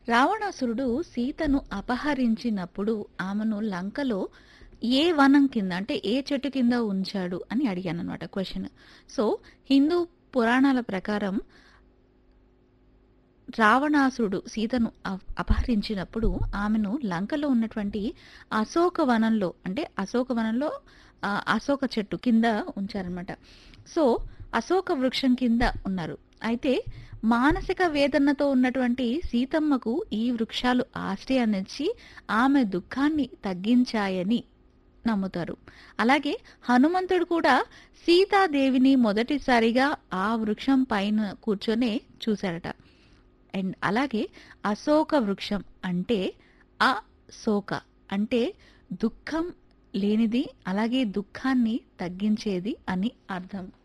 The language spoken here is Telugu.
రావణాసురుడు సీతను అపహరించినప్పుడు ఆమెను లంకలో ఏ వనం కింద అంటే ఏ చెట్టు కింద ఉంచాడు అని అడిగాను అనమాట క్వశ్చన్ సో హిందూ పురాణాల ప్రకారం రావణాసురుడు సీతను అప- అపహరించినప్పుడు ఆమెను లంకలో ఉన్నటువంటి అశోక వనంలో అంటే అశోక వనంలో ఆ, అశోక చెట్టు కింద ఉంచారనమాట సో అశోక వృక్షం కింద ఉన్నారు అయితే మానసిక వేదనతో ఉన్నటువంటి సీతమ్మకు ఈ వృక్షాలు ఆశ్రయాన్నిచ్చి ఆమె దుఃఖాన్ని తగ్గించాయని నమ్ముతారు అలాగే హనుమంతుడు కూడా సీతాదేవిని మొదటిసారిగా ఆ వృక్షం పైన కూర్చొనే చూశాడట అండ్ అలాగే అశోక వృక్షం అంటే అశోక అంటే దుఃఖం లేనిది అలాగే దుఃఖాన్ని తగ్గించేది అని అర్థం